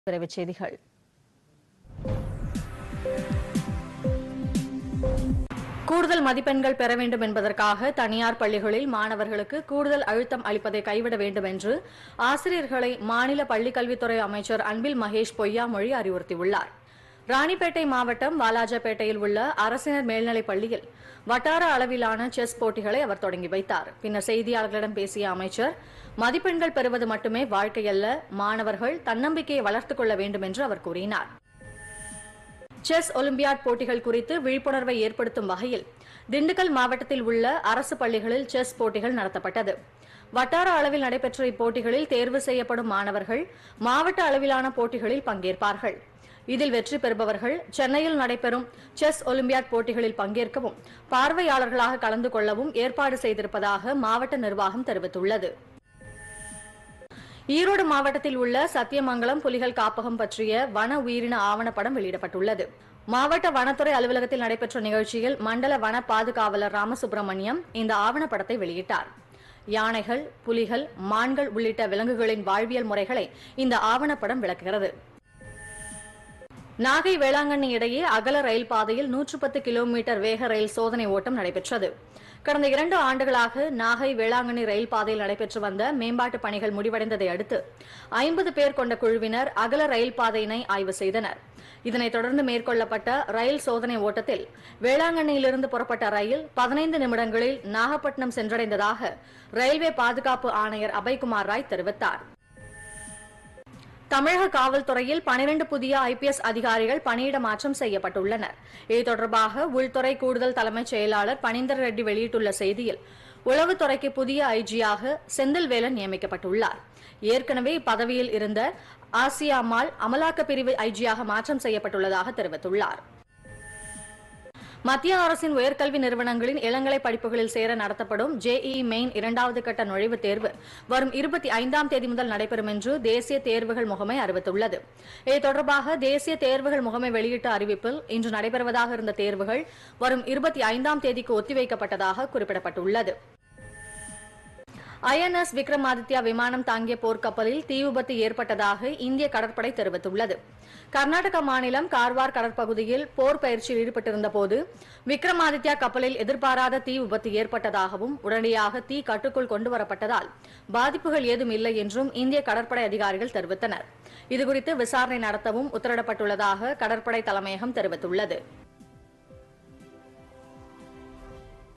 விரைவுச் செய்திகள் கூடுதல் மதிப்பெண்கள் பெற வேண்டும் என்பதற்காக தனியார் பள்ளிகளில் மாணவர்களுக்கு கூடுதல் அழுத்தம் அளிப்பதை கைவிட வேண்டும் என்று ஆசிரியர்களை மாநில பள்ளிக்கல்வித்துறை அமைச்சர் அன்பில் மகேஷ் பொய்யாமொழி அறிவுறுத்தியுள்ளார் ராணிப்பேட்டை மாவட்டம் வாலாஜாபேட்டையில் உள்ள அரசினர் மேல்நிலைப் பள்ளியில் வட்டார அளவிலான செஸ் போட்டிகளை அவர் தொடங்கி வைத்தார் பின்னர் செய்தியாளர்களிடம் பேசிய அமைச்சர் மதிப்பெண்கள் பெறுவது மட்டுமே வாழ்க்கையல்ல மாணவர்கள் தன்னம்பிக்கையை வளர்த்துக் கொள்ள வேண்டும் என்று அவர் கூறினார் செஸ் ஒலிம்பியாட் போட்டிகள் குறித்து விழிப்புணர்வை ஏற்படுத்தும் வகையில் திண்டுக்கல் மாவட்டத்தில் உள்ள அரசு பள்ளிகளில் செஸ் போட்டிகள் நடத்தப்பட்டது வட்டார அளவில் நடைபெற்ற இப்போட்டிகளில் தேர்வு செய்யப்படும் மாணவர்கள் மாவட்ட அளவிலான போட்டிகளில் பங்கேற்பார்கள் இதில் வெற்றி பெறுபவர்கள் சென்னையில் நடைபெறும் செஸ் ஒலிம்பியாட் போட்டிகளில் பங்கேற்கவும் பார்வையாளர்களாக கலந்து கொள்ளவும் ஏற்பாடு செய்திருப்பதாக மாவட்ட நிர்வாகம் தெரிவித்துள்ளது ஈரோடு மாவட்டத்தில் உள்ள சத்தியமங்கலம் புலிகள் காப்பகம் பற்றிய வன உயிரின ஆவணப்படம் வெளியிடப்பட்டுள்ளது மாவட்ட வனத்துறை அலுவலகத்தில் நடைபெற்ற நிகழ்ச்சியில் மண்டல வன பாதுகாவலர் ராமசுப்பிரமணியம் இந்த ஆவணப்படத்தை வெளியிட்டார் யானைகள் புலிகள் மான்கள் உள்ளிட்ட விலங்குகளின் வாழ்வியல் முறைகளை இந்த ஆவணப்படம் விளக்குகிறது நாகை வேளாங்கண்ணி இடையே அகல ரயில் பாதையில் நூற்று பத்து கிலோமீட்டர் வேக ரயில் சோதனை ஓட்டம் நடைபெற்றது கடந்த இரண்டு ஆண்டுகளாக நாகை வேளாங்கண்ணி ரயில் பாதையில் நடைபெற்று வந்த மேம்பாட்டு பணிகள் முடிவடைந்ததை அடுத்து ஐம்பது பேர் கொண்ட குழுவினர் அகல ரயில் பாதையினை ஆய்வு செய்தனர் இதனைத் தொடர்ந்து மேற்கொள்ளப்பட்ட ரயில் சோதனை ஓட்டத்தில் வேளாங்கண்ணியிலிருந்து புறப்பட்ட ரயில் பதினைந்து நிமிடங்களில் நாகப்பட்டினம் சென்றடைந்ததாக ரயில்வே பாதுகாப்பு ஆணையர் அபய்குமார் ராய் தெரிவித்தார் தமிழக காவல்துறையில் பனிரண்டு புதிய ஐபிஎஸ் அதிகாரிகள் பணியிட மாற்றம் செய்யப்பட்டுள்ளனர் இது தொடர்பாக உள்துறை கூடுதல் தலைமைச் செயலாளர் பனீந்தர் ரெட்டி வெளியிட்டுள்ள செய்தியில் உளவுத்துறைக்கு புதிய ஐஜியாக செந்தில்வேலன் நியமிக்கப்பட்டுள்ளார் ஏற்கனவே இப்பதவியில் இருந்த ஆசியாமால் அமலாக்கப் பிரிவு ஐஜியாக மாற்றம் செய்யப்பட்டுள்ளதாக தெரிவித்துள்ளார் மத்திய அரசின் உயர்கல்வி நிறுவனங்களின் இளங்கலை படிப்புகளில் சேர நடத்தப்படும் ஜேஇ மெயின் இரண்டாவது கட்ட நுழைவுத் தேர்வு வரும் இருபத்தி ஐந்தாம் தேதி முதல் நடைபெறும் என்று தேசிய தேர்வுகள் முகமை அறிவித்துள்ளது இது தொடர்பாக தேசிய தேர்வுகள் முகமை வெளியிட்ட அறிவிப்பில் இன்று நடைபெறுவதாக இருந்த தேர்வுகள் வரும் இருபத்தி ஐந்தாம் தேதிக்கு ஒத்திவைக்கப்பட்டதாக குறிப்பிடப்பட்டுள்ளது ஐஎன்எஸ் விக்ரமாதித்யா விமானம் தாங்கிய போர்க்கப்பலில் தீ விபத்து ஏற்பட்டதாக இந்திய கடற்படை தெரிவித்துள்ளது கர்நாடக மாநிலம் கார்வார் கடற்பகுதியில் போர் பயிற்சியில் ஈடுபட்டிருந்த போது விக்ரமாதித்யா கப்பலில் எதிர்பாராத தீ விபத்து ஏற்பட்டதாகவும் உடனடியாக தீ கட்டுக்குள் கொண்டுவரப்பட்டதால் பாதிப்புகள் ஏதும் இல்லை என்றும் இந்திய கடற்படை அதிகாரிகள் தெரிவித்தனர் இதுகுறித்து விசாரணை நடத்தவும் உத்தரவிடப்பட்டுள்ளதாக கடற்படை தலைமையகம் தெரிவித்துள்ளது